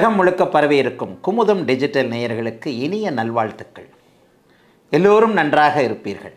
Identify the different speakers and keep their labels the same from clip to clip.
Speaker 1: உலகம் முழுக்க பரவி இருக்கும் குமுதம் டிஜிட்டல் நேயர்களுக்கு இனிய நல்வாழ்த்துக்கள் எல்லோரும் நன்றாக இருப்பீர்கள்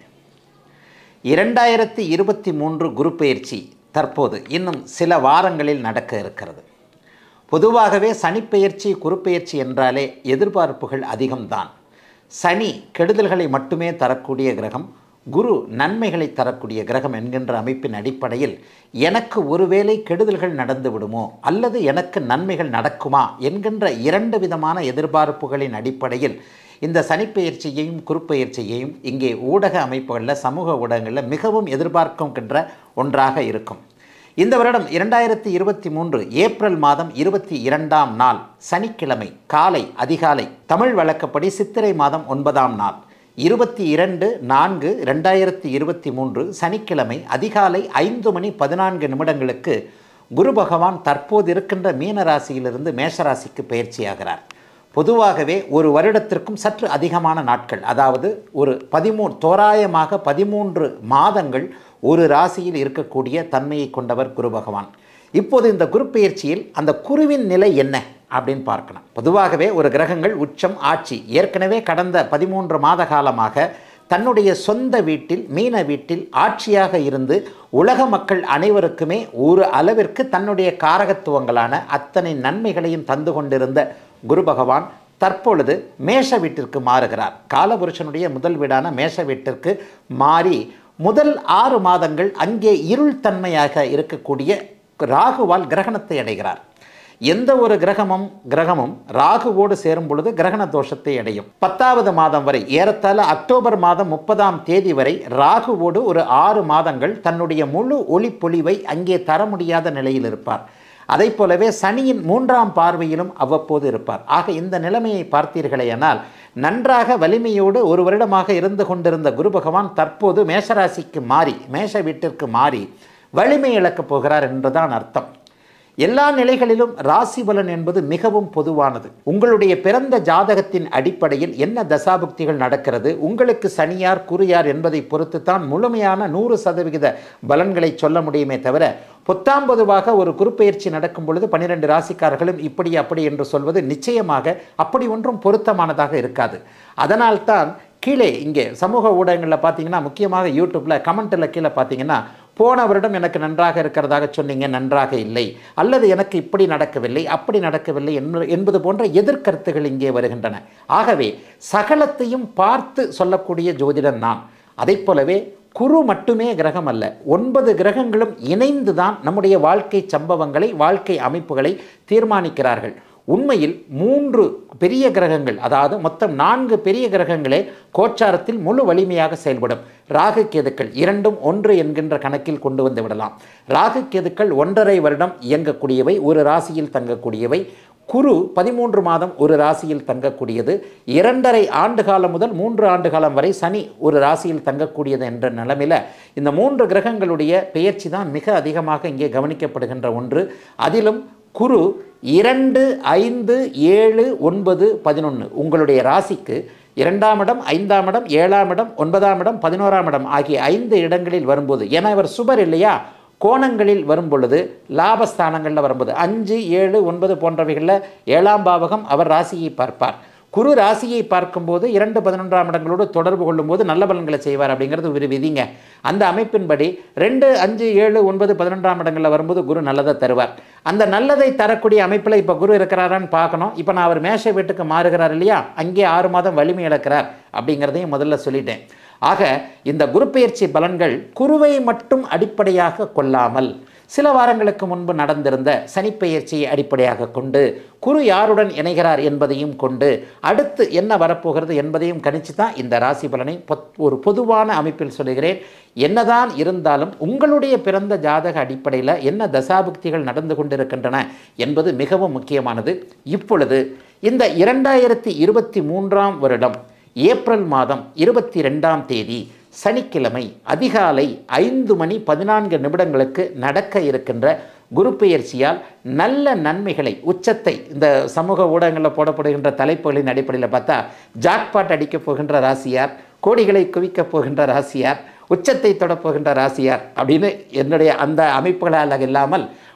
Speaker 1: இரண்டாயிரத்தி இருபத்தி மூன்று குரு பெயர்ச்சி தற்போது இன்னும் சில வாரங்களில் நடக்க இருக்கிறது பொதுவாகவே சனிப்பெயர்ச்சி குருப்பெயர்ச்சி என்றாலே எதிர்பார்ப்புகள் அதிகம்தான் சனி கெடுதல்களை மட்டுமே தரக்கூடிய கிரகம் குரு நன்மைகளை தரக்கூடிய கிரகம் என்கின்ற அமைப்பின் அடிப்படையில் எனக்கு ஒருவேளை கெடுதல்கள் நடந்து விடுமோ அல்லது எனக்கு நன்மைகள் நடக்குமா என்கின்ற இரண்டு விதமான எதிர்பார்ப்புகளின் அடிப்படையில் இந்த சனிப்பெயர்ச்சியையும் குறுப்பெயர்ச்சியையும் இங்கே ஊடக அமைப்புகளில் சமூக ஊடகங்களில் மிகவும் எதிர்பார்க்கின்ற ஒன்றாக இருக்கும் இந்த வருடம் இரண்டாயிரத்தி இருபத்தி மூன்று ஏப்ரல் மாதம் இருபத்தி இரண்டாம் நாள் சனிக்கிழமை காலை அதிகாலை தமிழ் வழக்கப்படி சித்திரை மாதம் ஒன்பதாம் நாள் இருபத்தி இரண்டு நான்கு ரெண்டாயிரத்தி இருபத்தி மூன்று சனிக்கிழமை அதிகாலை ஐந்து மணி பதினான்கு நிமிடங்களுக்கு குரு பகவான் தற்போது இருக்கின்ற மீன ராசியிலிருந்து மேஷராசிக்கு பயிற்சியாகிறார் பொதுவாகவே ஒரு வருடத்திற்கும் சற்று அதிகமான நாட்கள் அதாவது ஒரு பதிமூ தோராயமாக பதிமூன்று மாதங்கள் ஒரு ராசியில் இருக்கக்கூடிய தன்மையை கொண்டவர் குரு பகவான் இப்போது இந்த குரு பெயர்ச்சியில் அந்த குருவின் நிலை என்ன அப்படின்னு பார்க்கணும் பொதுவாகவே ஒரு கிரகங்கள் உச்சம் ஆட்சி ஏற்கனவே கடந்த பதிமூன்று மாத காலமாக தன்னுடைய சொந்த வீட்டில் மீன வீட்டில் ஆட்சியாக இருந்து உலக மக்கள் அனைவருக்குமே ஒரு அளவிற்கு தன்னுடைய காரகத்துவங்களான அத்தனை நன்மைகளையும் தந்து கொண்டிருந்த குரு பகவான் தற்பொழுது மேஷ வீட்டிற்கு மாறுகிறார் காலபுருஷனுடைய முதல் வீடான மேஷ வீட்டிற்கு மாறி முதல் ஆறு மாதங்கள் அங்கே இருள் தன்மையாக இருக்கக்கூடிய ராகுவால் கிரகணத்தை அடைகிறார் எந்த ஒரு கிரகமும் கிரகமும் ராகுவோடு சேரும் பொழுது கிரகண தோஷத்தை அடையும் பத்தாவது மாதம் வரை ஏறத்தாழ அக்டோபர் மாதம் முப்பதாம் தேதி வரை ராகுவோடு ஒரு ஆறு மாதங்கள் தன்னுடைய முழு ஒளிப்பொழிவை அங்கே தர முடியாத நிலையில் இருப்பார் அதை போலவே சனியின் மூன்றாம் பார்வையிலும் அவ்வப்போது இருப்பார் ஆக இந்த நிலைமையை பார்த்தீர்களேயானால் நன்றாக வலிமையோடு ஒரு வருடமாக இருந்து கொண்டிருந்த குரு பகவான் தற்போது மேஷராசிக்கு மாறி மேஷ வீட்டிற்கு மாறி வலிமை இழக்கப் போகிறார் என்றுதான் அர்த்தம் எல்லா நிலைகளிலும் ராசி பலன் என்பது மிகவும் பொதுவானது உங்களுடைய பிறந்த ஜாதகத்தின் அடிப்படையில் என்ன தசாபுக்திகள் நடக்கிறது உங்களுக்கு சனியார் குருயார் என்பதை பொறுத்து தான் முழுமையான நூறு சதவிகித பலன்களை சொல்ல முடியுமே தவிர பொத்தாம் பொதுவாக ஒரு குறுப்பெயர்ச்சி நடக்கும் பொழுது பன்னிரெண்டு ராசிக்காரர்களும் இப்படி அப்படி என்று சொல்வது நிச்சயமாக அப்படி ஒன்றும் பொருத்தமானதாக இருக்காது அதனால்தான் கீழே இங்கே சமூக ஊடகங்களில் பார்த்தீங்கன்னா முக்கியமாக யூடியூப்பில் கமெண்ட்டில் கீழே பார்த்தீங்கன்னா போன வருடம் எனக்கு நன்றாக இருக்கிறதாக சொன்னீங்க நன்றாக இல்லை அல்லது எனக்கு இப்படி நடக்கவில்லை அப்படி நடக்கவில்லை என்பது போன்ற எதிர்கருத்துகள் இங்கே வருகின்றன ஆகவே சகலத்தையும் பார்த்து சொல்லக்கூடிய ஜோதிடன் நான் அதை போலவே குரு மட்டுமே கிரகம் அல்ல ஒன்பது கிரகங்களும் இணைந்து தான் நம்முடைய வாழ்க்கை சம்பவங்களை வாழ்க்கை அமைப்புகளை தீர்மானிக்கிறார்கள் உண்மையில் மூன்று பெரிய கிரகங்கள் அதாவது மொத்தம் நான்கு பெரிய கிரகங்களே கோச்சாரத்தில் முழு வலிமையாக செயல்படும் ராகு கேதுக்கள் இரண்டும் ஒன்று என்கின்ற கணக்கில் கொண்டு வந்து விடலாம் ராகு கேதுக்கள் ஒன்றரை வருடம் இயங்கக்கூடியவை ஒரு ராசியில் தங்கக்கூடியவை குரு பதிமூன்று மாதம் ஒரு ராசியில் தங்கக்கூடியது இரண்டரை ஆண்டு காலம் முதல் மூன்று ஆண்டு காலம் வரை சனி ஒரு ராசியில் தங்கக்கூடியது என்ற நிலைமையில் இந்த மூன்று கிரகங்களுடைய பெயர்ச்சி தான் மிக அதிகமாக இங்கே கவனிக்கப்படுகின்ற ஒன்று அதிலும் குரு இரண்டு ஐந்து ஏழு ஒன்பது பதினொன்று உங்களுடைய ராசிக்கு இரண்டாம் இடம் ஐந்தாம் இடம் ஏழாம் இடம் ஒன்பதாம் இடம் பதினோராம் இடம் ஆகிய ஐந்து இடங்களில் வரும்போது ஏன்னா இவர் சுபர் இல்லையா கோணங்களில் வரும் பொழுது லாபஸ்தானங்களில் வரும்போது அஞ்சு ஏழு ஒன்பது போன்றவைகளில் ஏழாம் பாவகம் அவர் ராசியை பார்ப்பார் குரு ராசியை பார்க்கும்போது இரண்டு பதினொன்றாம் இடங்களோடு தொடர்பு கொள்ளும்போது நல்ல பலன்களை செய்வார் அப்படிங்கிறது ஒரு விதிங்க அந்த அமைப்பின்படி ரெண்டு அஞ்சு ஏழு ஒன்பது பதினொன்றாம் இடங்களில் வரும்போது குரு நல்லதை தருவார் அந்த நல்லதை தரக்கூடிய அமைப்பில் இப்போ குரு இருக்கிறாரான்னு பார்க்கணும் இப்போ நான் அவர் மேஷ வீட்டுக்கு மாறுகிறார் இல்லையா அங்கே ஆறு மாதம் வலிமை இழக்கிறார் அப்படிங்கிறதையும் முதல்ல சொல்லிட்டேன் ஆக இந்த குரு பெயர்ச்சி பலன்கள் குருவை மட்டும் அடிப்படையாக கொள்ளாமல் சில வாரங்களுக்கு முன்பு நடந்திருந்த சனிப்பெயர்ச்சியை அடிப்படையாக கொண்டு குரு யாருடன் இணைகிறார் என்பதையும் கொண்டு அடுத்து என்ன வரப்போகிறது என்பதையும் கணிச்சு தான் இந்த ராசி பலனை ஒரு பொதுவான அமைப்பில் சொல்லுகிறேன் என்னதான் இருந்தாலும் உங்களுடைய பிறந்த ஜாதக அடிப்படையில் என்ன தசாபுக்திகள் நடந்து கொண்டிருக்கின்றன என்பது மிகவும் முக்கியமானது இப்பொழுது இந்த இரண்டாயிரத்தி இருபத்தி மூன்றாம் வருடம் ஏப்ரல் மாதம் இருபத்தி ரெண்டாம் தேதி சனிக்கிழமை அதிகாலை ஐந்து மணி பதினான்கு நிமிடங்களுக்கு நடக்க இருக்கின்ற குரு பெயர்ச்சியால் நல்ல நன்மைகளை உச்சத்தை இந்த சமூக ஊடகங்களில் போடப்படுகின்ற தலைப்புகளின் அடிப்படையில் பார்த்தா ஜாக்பாட் அடிக்கப் போகின்ற ராசியார் கோடிகளை குவிக்கப் போகின்ற ராசியார் உச்சத்தை தொடப்போகின்ற ராசியார் அப்படின்னு என்னுடைய அந்த அமைப்புகளால் இல்லாமல்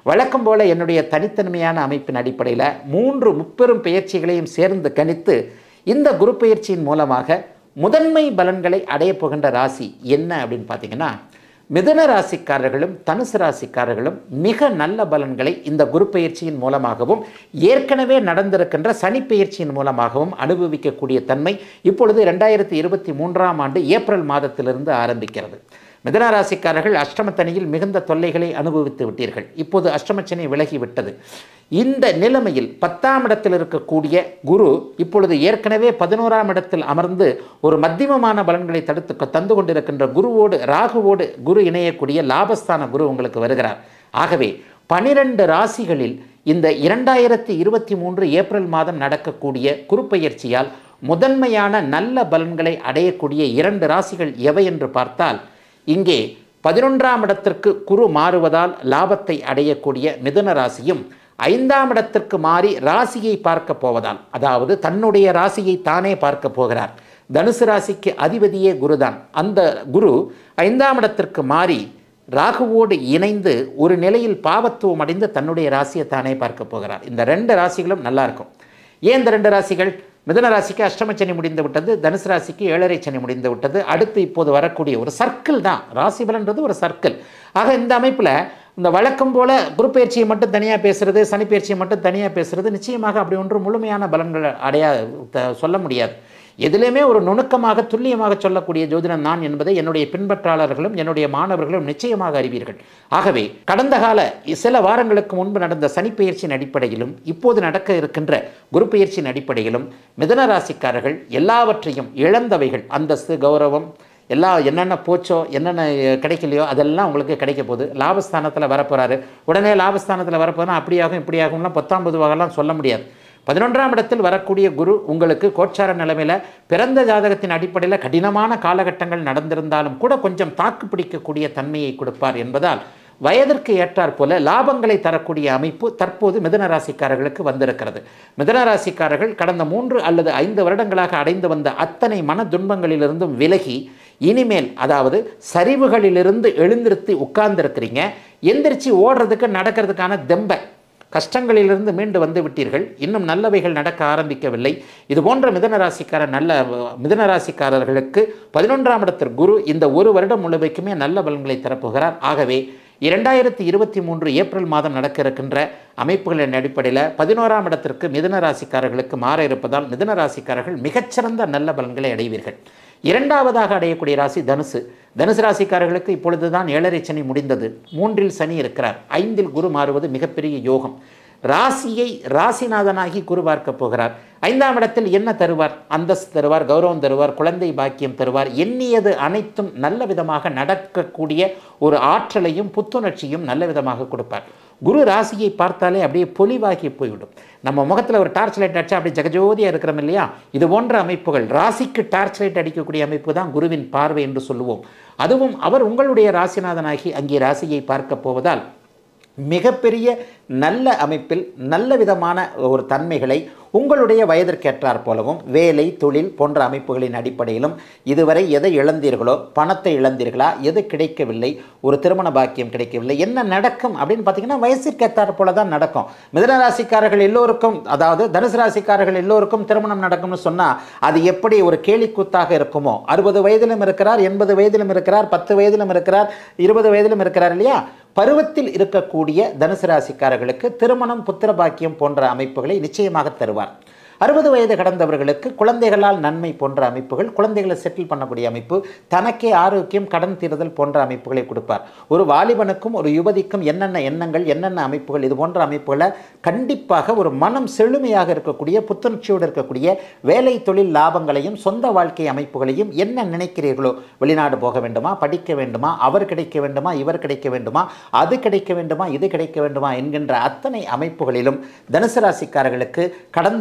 Speaker 1: வழக்கம் போல என்னுடைய தனித்தன்மையான அமைப்பின் அடிப்படையில் மூன்று முப்பெரும் பெயர்ச்சிகளையும் சேர்ந்து கணித்து இந்த குரு பெயர்ச்சியின் மூலமாக முதன்மை பலன்களை அடையப் போகின்ற ராசி என்ன அப்படின்னு பார்த்தீங்கன்னா மிதுன ராசிக்காரர்களும் தனுசு ராசிக்காரர்களும் மிக நல்ல பலன்களை இந்த குரு பெயர்ச்சியின் மூலமாகவும் ஏற்கனவே நடந்திருக்கின்ற சனி பெயர்ச்சியின் மூலமாகவும் அனுபவிக்கக்கூடிய தன்மை இப்பொழுது ரெண்டாயிரத்தி இருபத்தி மூன்றாம் ஆண்டு ஏப்ரல் மாதத்திலிருந்து ஆரம்பிக்கிறது மிதன ராசிக்காரர்கள் அஷ்டமத்தனியில் மிகுந்த தொல்லைகளை அனுபவித்து விட்டீர்கள் இப்போது அஷ்டமச்சனி விலகிவிட்டது இந்த நிலைமையில் பத்தாம் இடத்தில் இருக்கக்கூடிய குரு இப்பொழுது ஏற்கனவே பதினோராம் இடத்தில் அமர்ந்து ஒரு மத்தியமமான பலன்களை தடுத்து தந்து கொண்டிருக்கின்ற குருவோடு ராகுவோடு குரு இணையக்கூடிய லாபஸ்தான குரு உங்களுக்கு வருகிறார் ஆகவே பனிரெண்டு ராசிகளில் இந்த இரண்டாயிரத்தி இருபத்தி மூன்று ஏப்ரல் மாதம் நடக்கக்கூடிய குருப்பெயர்ச்சியால் முதன்மையான நல்ல பலன்களை அடையக்கூடிய இரண்டு ராசிகள் எவை என்று பார்த்தால் இங்கே பதினொன்றாம் இடத்திற்கு குரு மாறுவதால் லாபத்தை அடையக்கூடிய மிதுன ராசியும் ஐந்தாம் இடத்திற்கு மாறி ராசியை பார்க்க போவதால் அதாவது தன்னுடைய ராசியை தானே பார்க்க போகிறார் தனுசு ராசிக்கு அதிபதியே குருதான் அந்த குரு ஐந்தாம் இடத்திற்கு மாறி ராகுவோடு இணைந்து ஒரு நிலையில் பாவத்துவம் அடைந்து தன்னுடைய ராசியை தானே பார்க்க போகிறார் இந்த ரெண்டு ராசிகளும் நல்லா இருக்கும் ஏன் இந்த ரெண்டு ராசிகள் மிதன ராசிக்கு அஷ்டம சனி முடிந்து விட்டது தனுசு ராசிக்கு ஏழரை சனி முடிந்து விட்டது அடுத்து இப்போது வரக்கூடிய ஒரு சர்க்கிள் தான் ராசி பலன்றது ஒரு சர்க்கிள் ஆக இந்த அமைப்பில் இந்த வழக்கம் போல குரு பயிற்சியை மட்டும் தனியாக பேசுறது சனி பயிற்சியை மட்டும் தனியாக பேசுறது நிச்சயமாக அப்படி ஒன்று முழுமையான பலன்கள் அடையா த- சொல்ல முடியாது எதிலுமே ஒரு நுணுக்கமாக துல்லியமாக சொல்லக்கூடிய ஜோதிடம் நான் என்பதை என்னுடைய பின்பற்றாளர்களும் என்னுடைய மாணவர்களும் நிச்சயமாக அறிவீர்கள் ஆகவே கடந்த கால சில வாரங்களுக்கு முன்பு நடந்த சனிப்பெயர்ச்சியின் அடிப்படையிலும் இப்போது நடக்க இருக்கின்ற குரு பெயர்ச்சியின் அடிப்படையிலும் மிதன ராசிக்காரர்கள் எல்லாவற்றையும் இழந்தவைகள் அந்தஸ்து கௌரவம் எல்லாம் என்னென்ன போச்சோ என்னென்ன கிடைக்கலையோ அதெல்லாம் உங்களுக்கு கிடைக்க போகுது லாபஸ்தானத்தில் வரப்போகிறாரு உடனே லாபஸ்தானத்தில் வரப்போனா அப்படியாகும் இப்படியாகும்லாம் பத்தாம் பொதுவாகலாம் சொல்ல முடியாது பதினொன்றாம் இடத்தில் வரக்கூடிய குரு உங்களுக்கு கோச்சார நிலைமையில் பிறந்த ஜாதகத்தின் அடிப்படையில் கடினமான காலகட்டங்கள் நடந்திருந்தாலும் கூட கொஞ்சம் தாக்கு பிடிக்கக்கூடிய தன்மையை கொடுப்பார் என்பதால் வயதிற்கு ஏற்றாற் போல லாபங்களை தரக்கூடிய அமைப்பு தற்போது மிதுன ராசிக்காரர்களுக்கு வந்திருக்கிறது மிதுன ராசிக்காரர்கள் கடந்த மூன்று அல்லது ஐந்து வருடங்களாக அடைந்து வந்த அத்தனை மன துன்பங்களிலிருந்தும் விலகி இனிமேல் அதாவது சரிவுகளிலிருந்து எழுந்திருத்தி உட்கார்ந்திருக்கிறீங்க எந்திரிச்சு ஓடுறதுக்கு நடக்கிறதுக்கான தெம்பை கஷ்டங்களிலிருந்து மீண்டு வந்து விட்டீர்கள் இன்னும் நல்லவைகள் நடக்க ஆரம்பிக்கவில்லை இது போன்ற மிதன ராசிக்கார நல்ல மிதன ராசிக்காரர்களுக்கு பதினொன்றாம் இடத்தில் குரு இந்த ஒரு வருடம் முழுமைக்குமே நல்ல பலன்களை தரப்போகிறார் ஆகவே இரண்டாயிரத்தி இருபத்தி மூன்று ஏப்ரல் மாதம் நடக்க இருக்கின்ற அமைப்புகளின் அடிப்படையில் பதினோராம் இடத்திற்கு மிதன ராசிக்காரர்களுக்கு மாற இருப்பதால் மிதன ராசிக்காரர்கள் மிகச்சிறந்த நல்ல பலன்களை அடைவீர்கள் இரண்டாவதாக அடையக்கூடிய ராசி தனுசு தனுசு ராசிக்காரர்களுக்கு இப்பொழுதுதான் ஏழரை சனி முடிந்தது மூன்றில் சனி இருக்கிறார் ஐந்தில் குரு மாறுவது மிகப்பெரிய யோகம் ராசியை ராசிநாதனாகி குரு பார்க்க போகிறார் ஐந்தாம் இடத்தில் என்ன தருவார் அந்தஸ்து தருவார் கௌரவம் தருவார் குழந்தை பாக்கியம் தருவார் எண்ணியது அனைத்தும் நல்ல விதமாக நடக்கக்கூடிய ஒரு ஆற்றலையும் புத்துணர்ச்சியும் நல்ல விதமாக கொடுப்பார் குரு ராசியை பார்த்தாலே அப்படியே பொலிவாகி போய்விடும் நம்ம முகத்தில் ஒரு டார்ச் லைட் அடிச்சா அப்படியே ஜெகஜோதியாக இருக்கிறோம் இல்லையா இது போன்ற அமைப்புகள் ராசிக்கு டார்ச் லைட் அடிக்கக்கூடிய அமைப்பு தான் குருவின் பார்வை என்று சொல்லுவோம் அதுவும் அவர் உங்களுடைய ராசிநாதனாகி அங்கே ராசியை பார்க்க போவதால் மிகப்பெரிய நல்ல அமைப்பில் நல்ல விதமான ஒரு தன்மைகளை உங்களுடைய வயதிற்கேற்றாற் போலவும் வேலை தொழில் போன்ற அமைப்புகளின் அடிப்படையிலும் இதுவரை எதை இழந்தீர்களோ பணத்தை இழந்தீர்களா எது கிடைக்கவில்லை ஒரு திருமண பாக்கியம் கிடைக்கவில்லை என்ன நடக்கும் அப்படின்னு பார்த்தீங்கன்னா வயசிற்கேற்றாற் போல தான் நடக்கும் மிதன ராசிக்காரர்கள் எல்லோருக்கும் அதாவது தனுசு ராசிக்காரர்கள் எல்லோருக்கும் திருமணம் நடக்கும்னு சொன்னால் அது எப்படி ஒரு கேலிக்கூத்தாக இருக்குமோ அறுபது வயதிலும் இருக்கிறார் எண்பது வயதிலும் இருக்கிறார் பத்து வயதிலும் இருக்கிறார் இருபது வயதிலும் இருக்கிறார் இல்லையா பருவத்தில் இருக்கக்கூடிய தனுசு ராசிக்காரர்களுக்கு திருமணம் புத்திர பாக்கியம் போன்ற அமைப்புகளை நிச்சயமாக தருவார் அறுபது வயது கடந்தவர்களுக்கு குழந்தைகளால் நன்மை போன்ற அமைப்புகள் குழந்தைகளை செட்டில் பண்ணக்கூடிய அமைப்பு தனக்கே ஆரோக்கியம் கடன் தீர்தல் போன்ற அமைப்புகளை கொடுப்பார் ஒரு வாலிபனுக்கும் ஒரு யுவதிக்கும் என்னென்ன எண்ணங்கள் என்னென்ன அமைப்புகள் இது போன்ற அமைப்புகளை கண்டிப்பாக ஒரு மனம் செழுமையாக இருக்கக்கூடிய புத்துணர்ச்சியோடு இருக்கக்கூடிய வேலை தொழில் லாபங்களையும் சொந்த வாழ்க்கை அமைப்புகளையும் என்ன நினைக்கிறீர்களோ வெளிநாடு போக வேண்டுமா படிக்க வேண்டுமா அவர் கிடைக்க வேண்டுமா இவர் கிடைக்க வேண்டுமா அது கிடைக்க வேண்டுமா இது கிடைக்க வேண்டுமா என்கின்ற அத்தனை அமைப்புகளிலும் தனுசு ராசிக்காரர்களுக்கு கடந்த காலங்களை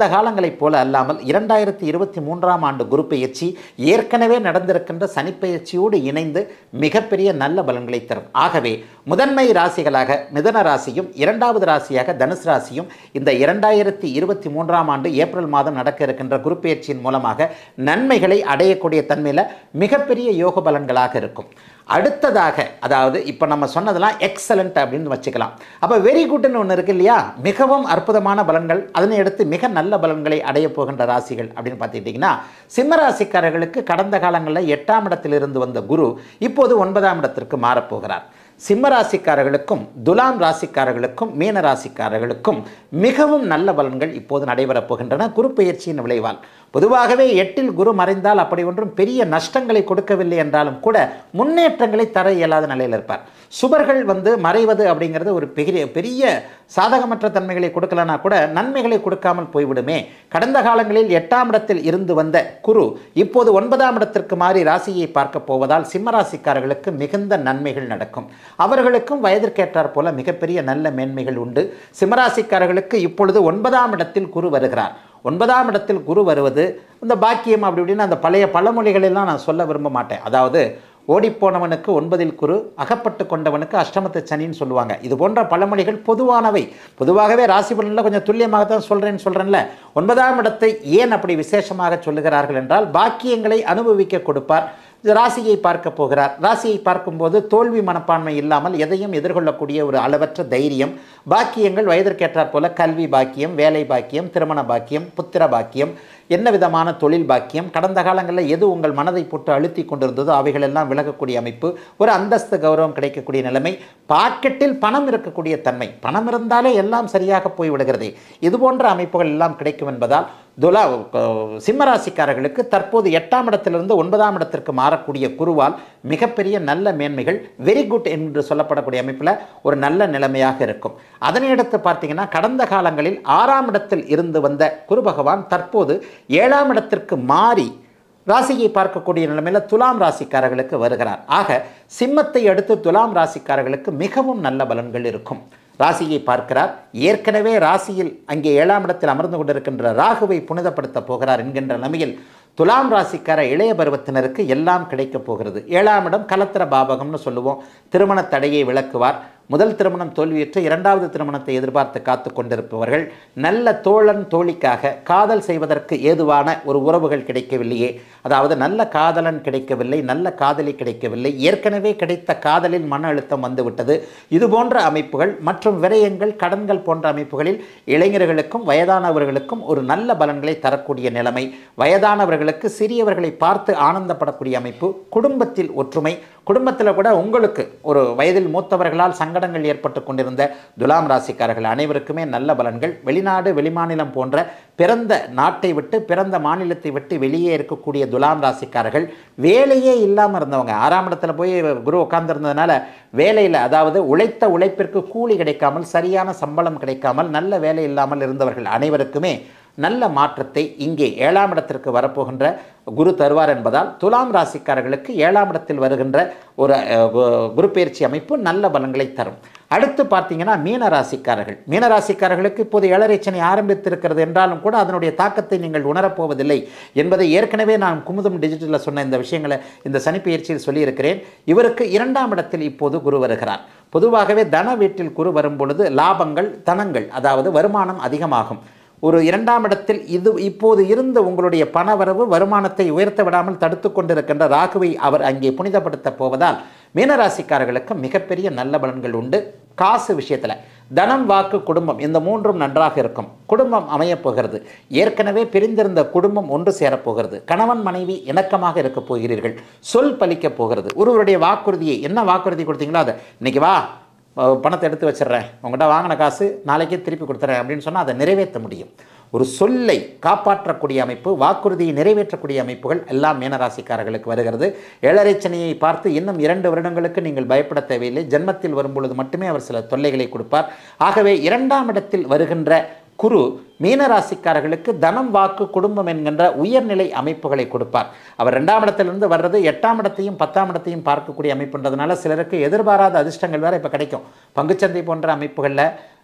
Speaker 1: ஆண்டுகளைப் போல அல்லாமல் இரண்டாயிரத்தி இருபத்தி மூன்றாம் ஆண்டு குரு பெயர்ச்சி ஏற்கனவே நடந்திருக்கின்ற சனிப்பெயர்ச்சியோடு இணைந்து மிகப்பெரிய நல்ல பலன்களை தரும் ஆகவே முதன்மை ராசிகளாக மிதன ராசியும் இரண்டாவது ராசியாக தனுசு ராசியும் இந்த இரண்டாயிரத்தி இருபத்தி மூன்றாம் ஆண்டு ஏப்ரல் மாதம் நடக்க இருக்கின்ற குரு பெயர்ச்சியின் மூலமாக நன்மைகளை அடையக்கூடிய தன்மையில் மிகப்பெரிய யோக பலன்களாக இருக்கும் அடுத்ததாக அதாவது இப்போ நம்ம சொன்னதெல்லாம் எக்ஸலண்ட் அப்படின்னு வச்சுக்கலாம் அப்போ வெரி குட்னு ஒன்று இருக்கு இல்லையா மிகவும் அற்புதமான பலன்கள் அதனை அடுத்து மிக நல்ல பலன்களை அடைய போகின்ற ராசிகள் அப்படின்னு பார்த்துக்கிட்டிங்கன்னா சிம்ம ராசிக்காரர்களுக்கு கடந்த காலங்களில் எட்டாம் இடத்திலிருந்து வந்த குரு இப்போது ஒன்பதாம் இடத்திற்கு மாறப்போகிறார் சிம்ம ராசிக்காரர்களுக்கும் துலாம் ராசிக்காரர்களுக்கும் மீன ராசிக்காரர்களுக்கும் மிகவும் நல்ல பலன்கள் இப்போது நடைபெறப் போகின்றன குரு பெயர்ச்சியின் விளைவால் பொதுவாகவே எட்டில் குரு மறைந்தால் அப்படி ஒன்றும் பெரிய நஷ்டங்களை கொடுக்கவில்லை என்றாலும் கூட முன்னேற்றங்களை தர இயலாத நிலையில் இருப்பார் சுபர்கள் வந்து மறைவது அப்படிங்கிறது ஒரு பெரிய பெரிய சாதகமற்ற தன்மைகளை கொடுக்கலனா கூட நன்மைகளை கொடுக்காமல் போய்விடுமே கடந்த காலங்களில் எட்டாம் இடத்தில் இருந்து வந்த குரு இப்போது ஒன்பதாம் இடத்திற்கு மாறி ராசியை பார்க்க போவதால் சிம்ம ராசிக்காரர்களுக்கு மிகுந்த நன்மைகள் நடக்கும் அவர்களுக்கும் வயதிற்கேற்றார் போல மிகப்பெரிய நல்ல மேன்மைகள் உண்டு சிம்மராசிக்காரர்களுக்கு இப்பொழுது ஒன்பதாம் இடத்தில் குரு வருகிறார் ஒன்பதாம் இடத்தில் குரு வருவது இந்த பாக்கியம் அப்படி இப்படின்னு அந்த பழைய பழமொழிகளெல்லாம் நான் சொல்ல விரும்ப மாட்டேன் அதாவது ஓடிப்போனவனுக்கு ஒன்பதில் குரு அகப்பட்டு கொண்டவனுக்கு அஷ்டமத்து சனின்னு சொல்லுவாங்க இது போன்ற பழமொழிகள் பொதுவானவை பொதுவாகவே ராசி பலனில் கொஞ்சம் துல்லியமாக தான் சொல்கிறேன்னு சொல்கிறேன்ல ஒன்பதாம் இடத்தை ஏன் அப்படி விசேஷமாக சொல்லுகிறார்கள் என்றால் பாக்கியங்களை அனுபவிக்க கொடுப்பார் ராசியை பார்க்க போகிறார் ராசியை பார்க்கும்போது தோல்வி மனப்பான்மை இல்லாமல் எதையும் எதிர்கொள்ளக்கூடிய ஒரு அளவற்ற தைரியம் பாக்கியங்கள் வயதிற்கேற்றாற் போல கல்வி பாக்கியம் வேலை பாக்கியம் திருமண பாக்கியம் புத்திர பாக்கியம் என்ன விதமான தொழில் பாக்கியம் கடந்த காலங்களில் எது உங்கள் மனதை போட்டு அழுத்தி கொண்டிருந்ததோ அவைகளெல்லாம் விலகக்கூடிய அமைப்பு ஒரு அந்தஸ்து கௌரவம் கிடைக்கக்கூடிய நிலைமை பாக்கெட்டில் பணம் இருக்கக்கூடிய தன்மை பணம் இருந்தாலே எல்லாம் சரியாக போய் விடுகிறதே இது போன்ற அமைப்புகள் எல்லாம் கிடைக்கும் என்பதால் துலா சிம்மராசிக்காரர்களுக்கு தற்போது எட்டாம் இடத்திலிருந்து ஒன்பதாம் இடத்திற்கு மாறக்கூடிய குருவால் மிகப்பெரிய நல்ல மேன்மைகள் வெரி குட் என்று சொல்லப்படக்கூடிய அமைப்பில் ஒரு நல்ல நிலைமையாக இருக்கும் அதனை அடுத்து பார்த்தீங்கன்னா கடந்த காலங்களில் ஆறாம் இடத்தில் இருந்து வந்த குரு பகவான் தற்போது ஏழாம் இடத்திற்கு மாறி ராசியை பார்க்கக்கூடிய நிலைமையில் துலாம் ராசிக்காரர்களுக்கு வருகிறார் ஆக சிம்மத்தை அடுத்து துலாம் ராசிக்காரர்களுக்கு மிகவும் நல்ல பலன்கள் இருக்கும் ராசியை பார்க்கிறார் ஏற்கனவே ராசியில் அங்கே ஏழாம் இடத்தில் அமர்ந்து கொண்டிருக்கின்ற ராகுவை புனிதப்படுத்த போகிறார் என்கின்ற நிலைமையில் துலாம் ராசிக்கார இளைய பருவத்தினருக்கு எல்லாம் கிடைக்கப் போகிறது ஏழாம் இடம் கலத்திர பாபகம்னு சொல்லுவோம் திருமண தடையை விளக்குவார் முதல் திருமணம் தோல்வியுற்று இரண்டாவது திருமணத்தை எதிர்பார்த்து காத்து கொண்டிருப்பவர்கள் நல்ல தோழன் தோழிக்காக காதல் செய்வதற்கு ஏதுவான ஒரு உறவுகள் கிடைக்கவில்லையே அதாவது நல்ல காதலன் கிடைக்கவில்லை நல்ல காதலி கிடைக்கவில்லை ஏற்கனவே கிடைத்த காதலில் மன அழுத்தம் வந்துவிட்டது இது போன்ற அமைப்புகள் மற்றும் விரயங்கள் கடன்கள் போன்ற அமைப்புகளில் இளைஞர்களுக்கும் வயதானவர்களுக்கும் ஒரு நல்ல பலன்களை தரக்கூடிய நிலைமை வயதானவர்களுக்கு சிறியவர்களை பார்த்து ஆனந்தப்படக்கூடிய அமைப்பு குடும்பத்தில் ஒற்றுமை குடும்பத்தில் கூட உங்களுக்கு ஒரு வயதில் மூத்தவர்களால் சங்கடங்கள் ஏற்பட்டு கொண்டிருந்த துலாம் ராசிக்காரர்கள் அனைவருக்குமே நல்ல பலன்கள் வெளிநாடு வெளிமாநிலம் போன்ற பிறந்த நாட்டை விட்டு பிறந்த மாநிலத்தை விட்டு வெளியே இருக்கக்கூடிய துலாம் ராசிக்காரர்கள் வேலையே இல்லாமல் இருந்தவங்க ஆறாம் இடத்துல போய் குரு உட்கார்ந்துருந்ததுனால வேலையில் அதாவது உழைத்த உழைப்பிற்கு கூலி கிடைக்காமல் சரியான சம்பளம் கிடைக்காமல் நல்ல வேலை இல்லாமல் இருந்தவர்கள் அனைவருக்குமே நல்ல மாற்றத்தை இங்கே ஏழாம் இடத்திற்கு வரப்போகின்ற குரு தருவார் என்பதால் துலாம் ராசிக்காரர்களுக்கு ஏழாம் இடத்தில் வருகின்ற ஒரு அஹ், கு- குரு பயிற்சி அமைப்பு நல்ல பலன்களை தரும் அடுத்து பார்த்தீங்கன்னா மீன ராசிக்காரர்கள் மீன ராசிக்காரர்களுக்கு இப்போது ஏழரை சனி ஆரம்பித்திருக்கிறது என்றாலும் கூட அதனுடைய தாக்கத்தை நீங்கள் உணரப்போவதில்லை என்பதை ஏற்கனவே நான் குமுதம் டிஜிட்டலில் சொன்ன இந்த விஷயங்களை இந்த சனி பயிற்சியில் சொல்லியிருக்கிறேன் இவருக்கு இரண்டாம் இடத்தில் இப்போது குரு வருகிறார் பொதுவாகவே தன வீட்டில் குரு வரும் பொழுது லாபங்கள் தனங்கள் அதாவது வருமானம் அதிகமாகும் ஒரு இரண்டாம் இடத்தில் இது இப்போது இருந்த உங்களுடைய பணவரவு வருமானத்தை உயர்த்த விடாமல் தடுத்து கொண்டிருக்கின்ற ராகுவை அவர் அங்கே புனிதப்படுத்த போவதால் மீனராசிக்காரர்களுக்கு மிகப்பெரிய நல்ல பலன்கள் உண்டு காசு விஷயத்தில் தனம் வாக்கு குடும்பம் இந்த மூன்றும் நன்றாக இருக்கும் குடும்பம் அமையப் போகிறது ஏற்கனவே பிரிந்திருந்த குடும்பம் ஒன்று சேரப்போகிறது கணவன் மனைவி இணக்கமாக இருக்கப் போகிறீர்கள் சொல் பலிக்கப் போகிறது ஒருவருடைய வாக்குறுதியை என்ன வாக்குறுதி கொடுத்தீங்களோ அதை இன்னைக்கு வா அஹ் பணத்தை எடுத்து வச்சிடுறேன் உங்கள்கிட்ட வாங்கின காசு நாளைக்கே திருப்பி கொடுத்துறேன் அப்படின்னு சொன்னால் அதை நிறைவேற்ற முடியும் ஒரு சொல்லை காப்பாற்றக்கூடிய அமைப்பு வாக்குறுதியை நிறைவேற்றக்கூடிய அமைப்புகள் எல்லாம் மீனராசிக்காரர்களுக்கு வருகிறது ஏழரை சனியை பார்த்து இன்னும் இரண்டு வருடங்களுக்கு நீங்கள் பயப்பட தேவையில்லை ஜென்மத்தில் வரும்பொழுது மட்டுமே அவர் சில தொல்லைகளை கொடுப்பார் ஆகவே இரண்டாம் இடத்தில் வருகின்ற குரு மீனராசிக்காரர்களுக்கு தனம் வாக்கு குடும்பம் என்கின்ற உயர்நிலை அமைப்புகளை கொடுப்பார் அவர் ரெண்டாம் இடத்திலிருந்து வர்றது எட்டாம் இடத்தையும் பத்தாம் இடத்தையும் பார்க்கக்கூடிய அமைப்புன்றதுனால சிலருக்கு எதிர்பாராத அதிர்ஷ்டங்கள் வேற இப்போ கிடைக்கும் பங்குச்சந்தை போன்ற அமைப்புகளில்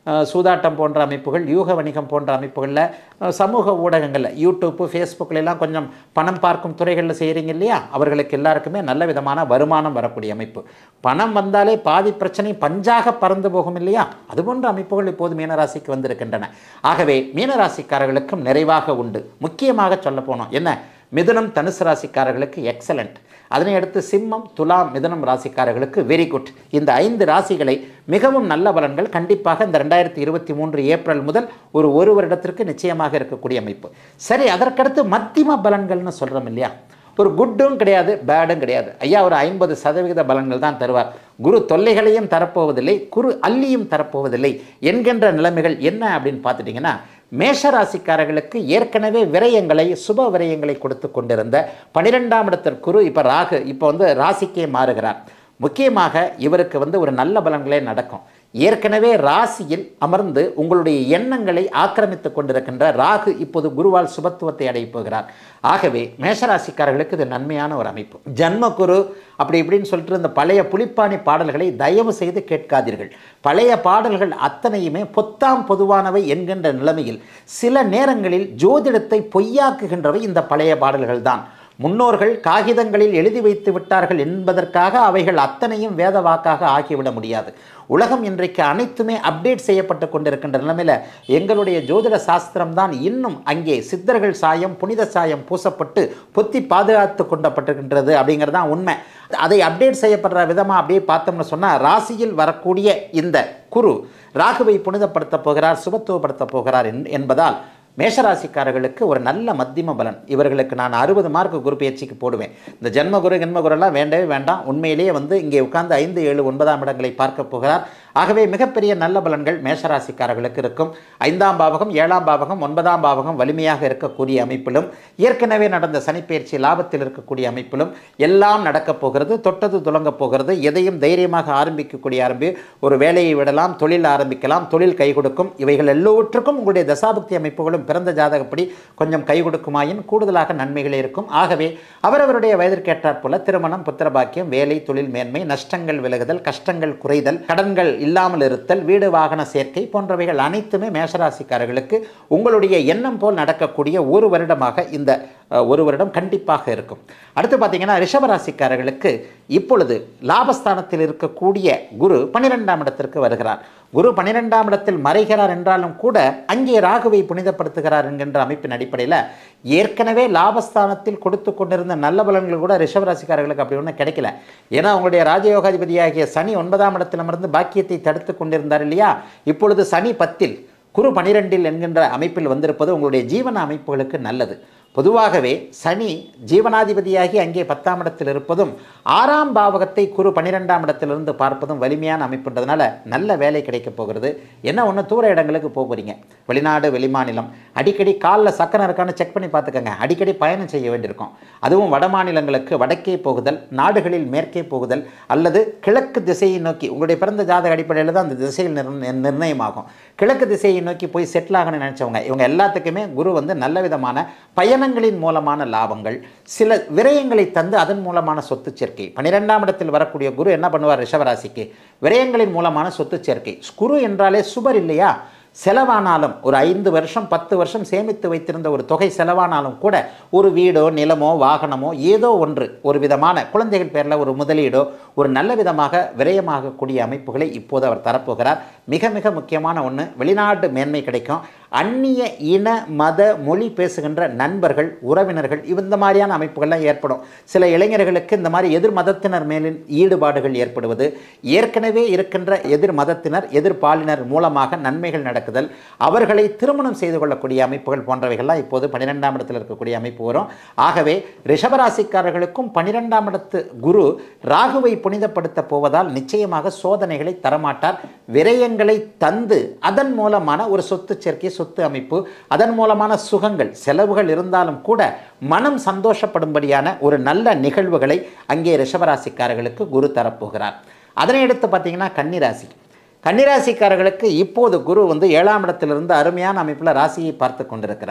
Speaker 1: அஹ், சூதாட்டம் போன்ற அமைப்புகள் யூக வணிகம் போன்ற அமைப்புகளில் அஹ், சமூக ஊடகங்களில் யூடியூப்பு ஃபேஸ்புக்கில் எல்லாம் கொஞ்சம் பணம் பார்க்கும் துறைகளில் செய்கிறீங்க இல்லையா அவர்களுக்கு எல்லாருக்குமே நல்ல விதமான வருமானம் வரக்கூடிய அமைப்பு பணம் வந்தாலே பாதி பிரச்சனை பஞ்சாக பறந்து போகும் இல்லையா அது போன்ற அமைப்புகள் இப்போது மீனராசிக்கு வந்திருக்கின்றன ஆகவே மீனராசிக்காரர்களுக்கும் நிறைவாக உண்டு முக்கியமாக சொல்ல போனோம் என்ன மிதுனம் தனுசு ராசிக்காரர்களுக்கு எக்ஸலண்ட் அதனை அடுத்து சிம்மம் துலாம் மிதுனம் ராசிக்காரர்களுக்கு வெரி குட் இந்த ஐந்து ராசிகளை மிகவும் நல்ல பலன்கள் கண்டிப்பாக இந்த ரெண்டாயிரத்தி இருபத்தி மூன்று ஏப்ரல் முதல் ஒரு ஒரு வருடத்திற்கு நிச்சயமாக இருக்கக்கூடிய அமைப்பு சரி அதற்கடுத்து மத்திம பலன்கள்னு சொல்கிறோம் இல்லையா ஒரு குட்டும் கிடையாது பேடும் கிடையாது ஐயா ஒரு ஐம்பது சதவிகித பலன்கள் தான் தருவார் குரு தொல்லைகளையும் தரப்போவதில்லை குரு அள்ளியும் தரப்போவதில்லை என்கின்ற நிலைமைகள் என்ன அப்படின்னு பார்த்துட்டிங்கன்னா மேஷராசிக்காரர்களுக்கு ஏற்கனவே விரயங்களை சுப விரயங்களை கொடுத்து கொண்டிருந்த பனிரெண்டாம் இடத்திற்கு குரு இப்போ ராகு இப்போ வந்து ராசிக்கே மாறுகிறார் முக்கியமாக இவருக்கு வந்து ஒரு நல்ல பலன்களே நடக்கும் ஏற்கனவே ராசியில் அமர்ந்து உங்களுடைய எண்ணங்களை ஆக்கிரமித்து கொண்டிருக்கின்ற ராகு இப்போது குருவால் சுபத்துவத்தை அடையப் போகிறார் ஆகவே மேஷராசிக்காரர்களுக்கு இது நன்மையான ஒரு அமைப்பு ஜன்ம குரு அப்படி இப்படின்னு சொல்லிட்டு இந்த பழைய புலிப்பாணி பாடல்களை தயவு செய்து கேட்காதீர்கள் பழைய பாடல்கள் அத்தனையுமே பொத்தாம் பொதுவானவை என்கின்ற நிலைமையில் சில நேரங்களில் ஜோதிடத்தை பொய்யாக்குகின்றவை இந்த பழைய பாடல்கள் தான் முன்னோர்கள் காகிதங்களில் எழுதி வைத்து விட்டார்கள் என்பதற்காக அவைகள் அத்தனையும் வேத வாக்காக ஆக்கிவிட முடியாது உலகம் இன்றைக்கு அனைத்துமே அப்டேட் செய்யப்பட்டு கொண்டிருக்கின்ற நிலைமையில் எங்களுடைய ஜோதிட சாஸ்திரம் தான் இன்னும் அங்கே சித்தர்கள் சாயம் புனித சாயம் பூசப்பட்டு பொத்தி பாதுகாத்து கொண்டப்பட்டிருக்கின்றது அப்படிங்கிறது தான் உண்மை அதை அப்டேட் செய்யப்படுற விதமாக அப்படியே பார்த்தோம்னு சொன்னால் ராசியில் வரக்கூடிய இந்த குரு ராகுவை புனிதப்படுத்த போகிறார் சுபத்துவப்படுத்த போகிறார் என்- என்பதால் மேஷராசிக்காரர்களுக்கு ஒரு நல்ல மத்தியம பலன் இவர்களுக்கு நான் அறுபது மார்க் குரு பயிற்சிக்கு போடுவேன் இந்த ஜென்ம குரு ஜென்ம குருலாம் வேண்டவே வேண்டாம் உண்மையிலேயே வந்து இங்கே உட்கார்ந்து ஐந்து ஏழு ஒன்பதாம் இடங்களை பார்க்க போகிறார் ஆகவே மிகப்பெரிய நல்ல பலன்கள் மேஷராசிக்காரர்களுக்கு இருக்கும் ஐந்தாம் பாவகம் ஏழாம் பாவகம் ஒன்பதாம் பாவகம் வலிமையாக இருக்கக்கூடிய அமைப்பிலும் ஏற்கனவே நடந்த சனிப்பெயர்ச்சி லாபத்தில் இருக்கக்கூடிய அமைப்பிலும் எல்லாம் நடக்கப் போகிறது தொட்டது துலங்கப் போகிறது எதையும் தைரியமாக ஆரம்பிக்கக்கூடிய ஆரம்பி ஒரு வேலையை விடலாம் தொழில் ஆரம்பிக்கலாம் தொழில் கை கொடுக்கும் இவைகள் எல்லோற்றுக்கும் உங்களுடைய தசாபக்தி அமைப்புகளும் பிறந்த ஜாதகப்படி கொஞ்சம் கை கொடுக்குமாயின் கூடுதலாக நன்மைகள் இருக்கும் ஆகவே அவரவருடைய வயதிற்கேற்றாற் போல திருமணம் புத்திர பாக்கியம் வேலை தொழில் மேன்மை நஷ்டங்கள் விலகுதல் கஷ்டங்கள் குறைதல் கடன்கள் இல்லாமல் இருத்தல் வீடு வாகன சேர்க்கை போன்றவைகள் அனைத்துமே மேஷராசிக்காரர்களுக்கு உங்களுடைய எண்ணம் போல் நடக்கக்கூடிய ஒரு வருடமாக இந்த அஹ், ஒரு வருடம் கண்டிப்பாக இருக்கும் அடுத்து பார்த்தீங்கன்னா ரிஷபராசிக்காரர்களுக்கு இப்பொழுது லாபஸ்தானத்தில் இருக்கக்கூடிய குரு பன்னிரெண்டாம் இடத்திற்கு வருகிறார் குரு பன்னிரெண்டாம் இடத்தில் மறைகிறார் என்றாலும் கூட அங்கே ராகுவை புனிதப்படுத்துகிறார் என்கின்ற அமைப்பின் அடிப்படையில் ஏற்கனவே லாபஸ்தானத்தில் கொடுத்து கொண்டிருந்த நல்ல பலன்கள் கூட ரிஷபராசிக்காரர்களுக்கு அப்படி ஒன்றும் கிடைக்கல ஏன்னா அவங்களுடைய ராஜயோகாதிபதியாகிய சனி ஒன்பதாம் இடத்திலிருந்து பாக்கியத்தை தடுத்து கொண்டிருந்தார் இல்லையா இப்பொழுது சனி பத்தில் குரு பனிரெண்டில் என்கின்ற அமைப்பில் வந்திருப்பது உங்களுடைய ஜீவன அமைப்புகளுக்கு நல்லது பொதுவாகவே சனி ஜீவனாதிபதியாகி அங்கே பத்தாம் இடத்தில் இருப்பதும் ஆறாம் பாவகத்தை குரு பன்னிரெண்டாம் இடத்திலிருந்து பார்ப்பதும் வலிமையான அமைப்புன்றதுனால நல்ல வேலை கிடைக்கப் போகிறது என்ன ஒன்று தூர இடங்களுக்கு போக போகிறீங்க வெளிநாடு வெளிமாநிலம் அடிக்கடி காலில் சக்கரம் இருக்கான்னு செக் பண்ணி பார்த்துக்கங்க அடிக்கடி பயணம் செய்ய வேண்டியிருக்கும் அதுவும் வட மாநிலங்களுக்கு வடக்கே போகுதல் நாடுகளில் மேற்கே போகுதல் அல்லது கிழக்கு திசையை நோக்கி உங்களுடைய பிறந்த ஜாதக அடிப்படையில் தான் அந்த திசையில் நிர்ண- நிர்ணயமாகும் கிழக்கு திசையை நோக்கி போய் செட்டில் ஆகணும்னு நினச்சவங்க இவங்க எல்லாத்துக்குமே குரு வந்து நல்ல விதமான பயணங்களின் மூலமான லாபங்கள் சில விரயங்களை தந்து அதன் மூலமான சொத்து சேர்க்கை பன்னிரெண்டாம் இடத்தில் வரக்கூடிய குரு என்ன பண்ணுவார் ரிஷபராசிக்கு விரயங்களின் மூலமான சொத்து சேர்க்கை குரு என்றாலே சுபர் இல்லையா செலவானாலும் ஒரு ஐந்து வருஷம் பத்து வருஷம் சேமித்து வைத்திருந்த ஒரு தொகை செலவானாலும் கூட ஒரு வீடோ நிலமோ வாகனமோ ஏதோ ஒன்று ஒரு விதமான குழந்தைகள் பேரில் ஒரு முதலீடோ ஒரு நல்ல விதமாக விரயமாகக்கூடிய அமைப்புகளை இப்போது அவர் தரப்போகிறார் மிக மிக முக்கியமான ஒன்று வெளிநாட்டு மேன்மை கிடைக்கும் அந்நிய இன மத மொழி பேசுகின்ற நண்பர்கள் உறவினர்கள் இந்த மாதிரியான அமைப்புகள்லாம் ஏற்படும் சில இளைஞர்களுக்கு இந்த மாதிரி எதிர் மதத்தினர் மேலின் ஈடுபாடுகள் ஏற்படுவது ஏற்கனவே இருக்கின்ற எதிர் மதத்தினர் எதிர் பாலினர் மூலமாக நன்மைகள் நடக்குதல் அவர்களை திருமணம் செய்து கொள்ளக்கூடிய அமைப்புகள் போன்றவைகள்லாம் இப்போது பன்னிரெண்டாம் இடத்தில் இருக்கக்கூடிய அமைப்பு வரும் ஆகவே ரிஷபராசிக்காரர்களுக்கும் பன்னிரெண்டாம் இடத்து குரு ராகுவை புனிதப்படுத்த போவதால் நிச்சயமாக சோதனைகளை தரமாட்டார் விரயங்களை தந்து அதன் மூலமான ஒரு சொத்து சேர்க்கை சொத்து அமைப்பு அதன் மூலமான சுகங்கள் செலவுகள் இருந்தாலும் கூட மனம் சந்தோஷப்படும்படியான ஒரு நல்ல நிகழ்வுகளை அங்கே ரிஷபராசிக்காரர்களுக்கு குரு தரப்போகிறார் அதனை எடுத்து பார்த்தீங்கன்னா கன்னிராசி கன்னிராசிக்காரர்களுக்கு இப்போது குரு வந்து ஏழாம் இடத்திலிருந்து அருமையான அமைப்பில் ராசியை பார்த்து கொண்டிருக்கிறார்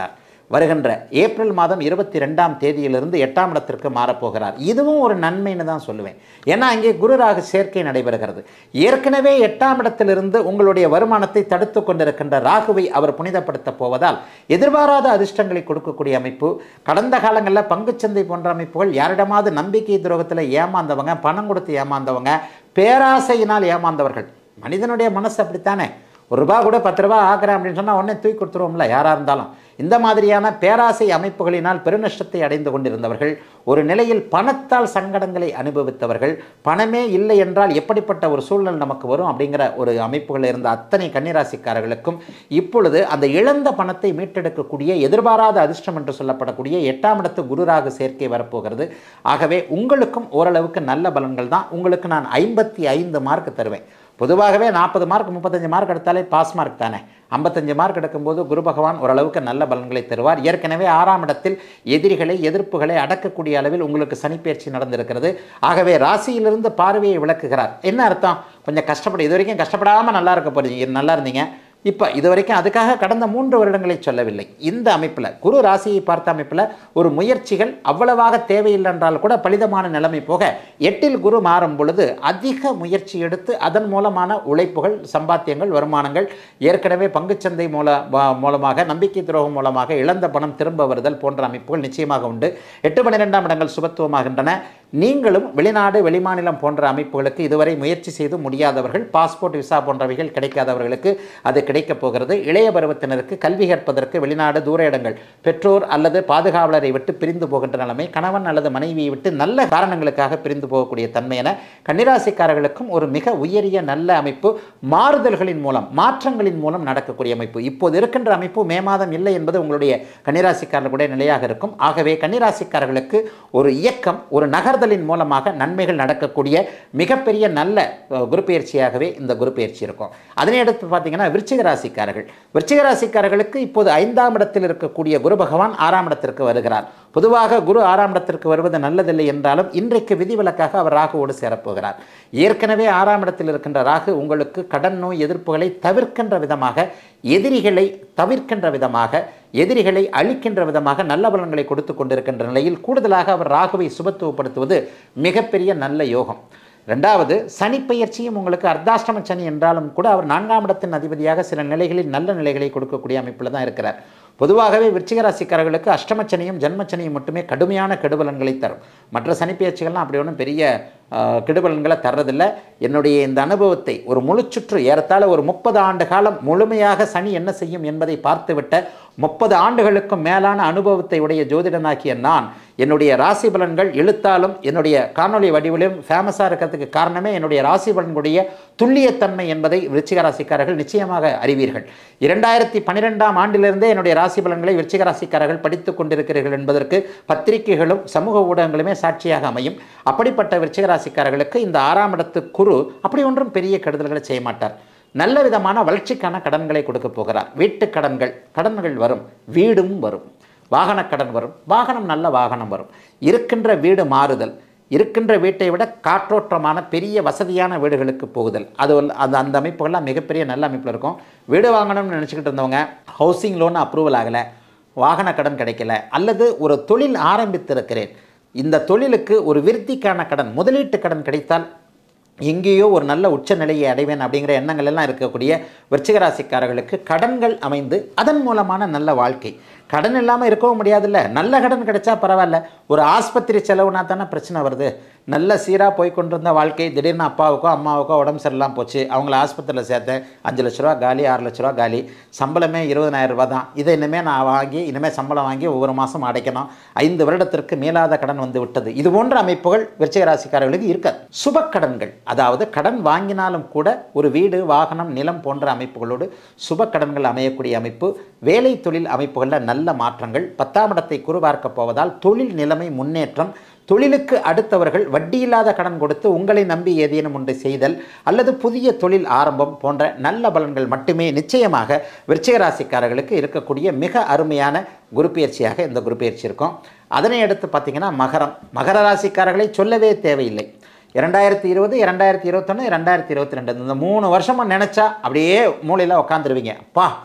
Speaker 1: வருகின்ற ஏப்ரல் மாதம் இருபத்தி ரெண்டாம் தேதியிலிருந்து எட்டாம் இடத்திற்கு மாறப்போகிறார் இதுவும் ஒரு நன்மைன்னு தான் சொல்லுவேன் ஏன்னா அங்கே குரு ராகு சேர்க்கை நடைபெறுகிறது ஏற்கனவே எட்டாம் இடத்திலிருந்து உங்களுடைய வருமானத்தை தடுத்து கொண்டிருக்கின்ற ராகுவை அவர் புனிதப்படுத்த போவதால் எதிர்பாராத அதிர்ஷ்டங்களை கொடுக்கக்கூடிய அமைப்பு கடந்த காலங்களில் பங்குச்சந்தை போன்ற அமைப்புகள் யாரிடமாவது நம்பிக்கை துரோகத்தில் ஏமாந்தவங்க பணம் கொடுத்து ஏமாந்தவங்க பேராசையினால் ஏமாந்தவர்கள் மனிதனுடைய மனசு அப்படித்தானே ஒரு ரூபா கூட பத்து ரூபா ஆக்குறேன் அப்படின்னு சொன்னால் உடனே தூக்கி கொடுத்துருவோம்ல யாராக இருந்தாலும் இந்த மாதிரியான பேராசை அமைப்புகளினால் பெருநஷ்டத்தை அடைந்து கொண்டிருந்தவர்கள் ஒரு நிலையில் பணத்தால் சங்கடங்களை அனுபவித்தவர்கள் பணமே இல்லை என்றால் எப்படிப்பட்ட ஒரு சூழ்நிலை நமக்கு வரும் அப்படிங்கிற ஒரு அமைப்புகளில் இருந்த அத்தனை கன்னிராசிக்காரர்களுக்கும் இப்பொழுது அந்த இழந்த பணத்தை மீட்டெடுக்கக்கூடிய எதிர்பாராத அதிர்ஷ்டம் என்று சொல்லப்படக்கூடிய எட்டாம் இடத்து குருராக சேர்க்கை வரப்போகிறது ஆகவே உங்களுக்கும் ஓரளவுக்கு நல்ல பலன்கள் தான் உங்களுக்கு நான் ஐம்பத்தி ஐந்து மார்க் தருவேன் பொதுவாகவே நாற்பது மார்க் முப்பத்தஞ்சு மார்க் எடுத்தாலே பாஸ் மார்க் தானே ஐம்பத்தஞ்சு மார்க் எடுக்கும்போது குரு பகவான் ஓரளவுக்கு நல்ல பலன்களை தருவார் ஏற்கனவே ஆறாம் இடத்தில் எதிரிகளை எதிர்ப்புகளை அடக்கக்கூடிய அளவில் உங்களுக்கு சனிப்பெயர்ச்சி நடந்திருக்கிறது ஆகவே ராசியிலிருந்து பார்வையை விளக்குகிறார் என்ன அர்த்தம் கொஞ்சம் கஷ்டப்படு இது வரைக்கும் கஷ்டப்படாமல் நல்லா இருக்க போறீங்க நல்லா இருந்தீங்க இப்போ இது வரைக்கும் அதுக்காக கடந்த மூன்று வருடங்களை சொல்லவில்லை இந்த அமைப்பில் குரு ராசியை பார்த்த அமைப்பில் ஒரு முயற்சிகள் அவ்வளவாக தேவையில்லை என்றால் கூட பலிதமான நிலைமை போக எட்டில் குரு மாறும் பொழுது அதிக முயற்சி எடுத்து அதன் மூலமான உழைப்புகள் சம்பாத்தியங்கள் வருமானங்கள் ஏற்கனவே பங்குச்சந்தை மூல வ- மூலமாக நம்பிக்கை துரோகம் மூலமாக இழந்த பணம் திரும்ப வருதல் போன்ற அமைப்புகள் நிச்சயமாக உண்டு எட்டு பன்னிரெண்டாம் இடங்கள் சுபத்துவமாகின்றன நீங்களும் வெளிநாடு வெளிமாநிலம் போன்ற அமைப்புகளுக்கு இதுவரை முயற்சி செய்து முடியாதவர்கள் பாஸ்போர்ட் விசா போன்றவைகள் கிடைக்காதவர்களுக்கு அது கிடைக்கப் போகிறது இளைய பருவத்தினருக்கு கல்வி கற்பதற்கு வெளிநாடு தூர இடங்கள் பெற்றோர் அல்லது பாதுகாவலரை விட்டு பிரிந்து போகின்ற நிலைமை கணவன் அல்லது மனைவியை விட்டு நல்ல காரணங்களுக்காக பிரிந்து போகக்கூடிய தன்மை என கன்னிராசிக்காரர்களுக்கும் ஒரு மிக உயரிய நல்ல அமைப்பு மாறுதல்களின் மூலம் மாற்றங்களின் மூலம் நடக்கக்கூடிய அமைப்பு இப்போது இருக்கின்ற அமைப்பு மே மாதம் இல்லை என்பது உங்களுடைய கன்னிராசிக்காரர்களுடைய நிலையாக இருக்கும் ஆகவே கன்னிராசிக்காரர்களுக்கு ஒரு இயக்கம் ஒரு நகர்தலின் மூலமாக நன்மைகள் நடக்கக்கூடிய மிகப்பெரிய நல்ல அஹ், குரு பயிற்சியாகவே இந்த குரு பயிற்சி இருக்கும் அதனை அடுத்து பார்த்தீங்கன்னா விருச்சிக ராசிக்காரர்கள் விருச்சிக ராசிக்காரர்களுக்கு இப்போது ஐந்தாம் இடத்தில் இருக்கக்கூடிய குரு பகவான் ஆறாம் இடத்திற்கு வருகிறார் பொதுவாக குரு ஆறாம் இடத்திற்கு வருவது நல்லதில்லை என்றாலும் இன்றைக்கு விதிவிலக்காக அவர் ராகுவோடு சேரப்போகிறார் ஏற்கனவே ஆறாம் இடத்தில் இருக்கின்ற ராகு உங்களுக்கு கடன் நோய் எதிர்ப்புகளை தவிர்க்கின்ற விதமாக எதிரிகளை தவிர்க்கின்ற விதமாக எதிரிகளை அழிக்கின்ற விதமாக நல்ல பலன்களை கொடுத்து கொண்டிருக்கின்ற நிலையில் கூடுதலாக அவர் ராகுவை சுபத்துவப்படுத்துவது மிகப்பெரிய நல்ல யோகம் ரெண்டாவது சனி பெயர்ச்சியும் உங்களுக்கு அர்த்தாஷ்டம சனி என்றாலும் கூட அவர் நான்காம் இடத்தின் அதிபதியாக சில நிலைகளில் நல்ல நிலைகளை கொடுக்கக்கூடிய அமைப்பில் தான் இருக்கிறார் பொதுவாகவே விருச்சிக ராசிக்காரர்களுக்கு அஷ்டமச்சனியும் ஜென்மச்சனியும் மட்டுமே கடுமையான கெடுபலன்களை தரும் மற்ற சனி பெயர்ச்சிகள்லாம் அப்படி ஒன்றும் பெரிய ஆஹ், கெடுபலன்களை தர்றதில்லை என்னுடைய இந்த அனுபவத்தை ஒரு முழுச்சுற்று ஏறத்தாழ ஒரு முப்பது ஆண்டு காலம் முழுமையாக சனி என்ன செய்யும் என்பதை பார்த்துவிட்ட முப்பது ஆண்டுகளுக்கும் மேலான அனுபவத்தை உடைய ஜோதிடனாகிய நான் என்னுடைய ராசி பலன்கள் இழுத்தாலும் என்னுடைய காணொளி வடிவிலும் ஃபேமஸாக இருக்கிறதுக்கு காரணமே என்னுடைய ராசி பலன்களுடைய துல்லியத்தன்மை என்பதை விருச்சிக ராசிக்காரர்கள் நிச்சயமாக அறிவீர்கள் இரண்டாயிரத்தி பன்னிரெண்டாம் ஆண்டிலிருந்தே என்னுடைய ராசி பலன்களை விருச்சிக ராசிக்காரர்கள் படித்துக் கொண்டிருக்கிறீர்கள் என்பதற்கு பத்திரிகைகளும் சமூக ஊடகங்களுமே சாட்சியாக அமையும் அப்படிப்பட்ட விருச்சிக ராசிக்காரர்களுக்கு இந்த ஆறாம் இடத்து குரு அப்படி ஒன்றும் பெரிய கெடுதல்களை செய்ய மாட்டார் நல்ல விதமான வளர்ச்சிக்கான கடன்களை கொடுக்க போகிறார் வீட்டு கடன்கள் கடன்கள் வரும் வீடும் வரும் வாகனக் கடன் வரும் வாகனம் நல்ல வாகனம் வரும் இருக்கின்ற வீடு மாறுதல் இருக்கின்ற வீட்டை விட காற்றோட்டமான பெரிய வசதியான வீடுகளுக்கு போகுதல் அது ஒரு- அந்த அந்த அமைப்புகள்லாம் மிகப்பெரிய நல்ல அமைப்பில் இருக்கும் வீடு வாங்கணும்னு நினச்சிக்கிட்டு இருந்தவங்க ஹவுசிங் லோன் அப்ரூவல் ஆகலை வாகன கடன் கிடைக்கல அல்லது ஒரு தொழில் ஆரம்பித்திருக்கிறேன் இந்த தொழிலுக்கு ஒரு விருத்திக்கான கடன் முதலீட்டு கடன் கிடைத்தால் எங்கேயோ ஒரு நல்ல உச்ச நிலையை அடைவேன் அப்படிங்கிற எண்ணங்கள் எல்லாம் இருக்கக்கூடிய விருச்சிக ராசிக்காரர்களுக்கு கடன்கள் அமைந்து அதன் மூலமான நல்ல வாழ்க்கை கடன் இல்லாமல் இருக்கவும் முடியாதுல்ல நல்ல கடன் கிடைச்சா பரவாயில்ல ஒரு ஆஸ்பத்திரி செலவுனா தானே பிரச்சனை வருது நல்ல சீராக போய் கொண்டிருந்த வாழ்க்கை திடீர்னு அப்பாவுக்கோ அம்மாவுக்கோ உடம்பு சரியில்லாம போச்சு அவங்கள ஆஸ்பத்திரியில் சேர்த்தேன் அஞ்சு லட்ச ரூபா காலி ஆறு லட்ச ரூபா காலி சம்பளமே இருபதனாயிரம் ரூபாய் தான் இதை இனிமேல் நான் வாங்கி இனிமேல் சம்பளம் வாங்கி ஒவ்வொரு மாதம் அடைக்கணும் ஐந்து வருடத்திற்கு மீளாத கடன் வந்து விட்டது இது போன்ற அமைப்புகள் விருச்சிக ராசிக்காரர்களுக்கு இருக்காது சுப கடன்கள் அதாவது கடன் வாங்கினாலும் கூட ஒரு வீடு வாகனம் நிலம் போன்ற அமைப்புகளோடு சுப கடன்கள் அமையக்கூடிய அமைப்பு வேலை தொழில் அமைப்புகளில் நல்ல மாற்றங்கள் பத்தாம் இடத்தை குறுபார்க்க போவதால் தொழில் நிலைமை முன்னேற்றம் தொழிலுக்கு அடுத்தவர்கள் வட்டியில்லாத கடன் கொடுத்து உங்களை நம்பி ஏதேனும் ஒன்றை செய்தல் அல்லது புதிய தொழில் ஆரம்பம் போன்ற நல்ல பலன்கள் மட்டுமே நிச்சயமாக விருச்சிக ராசிக்காரர்களுக்கு இருக்கக்கூடிய மிக அருமையான குரு பயிற்சியாக இந்த குரு பயிற்சி இருக்கும் அதனை அடுத்து பார்த்தீங்கன்னா மகரம் மகர ராசிக்காரர்களை சொல்லவே தேவையில்லை இரண்டாயிரத்தி இருபது இரண்டாயிரத்தி இருபத்தொன்று ரெண்டாயிரத்தி இருபத்தி ரெண்டு இந்த மூணு வருஷமாக நினச்சா அப்படியே மூலையில் உட்காந்துருவீங்க அப்பா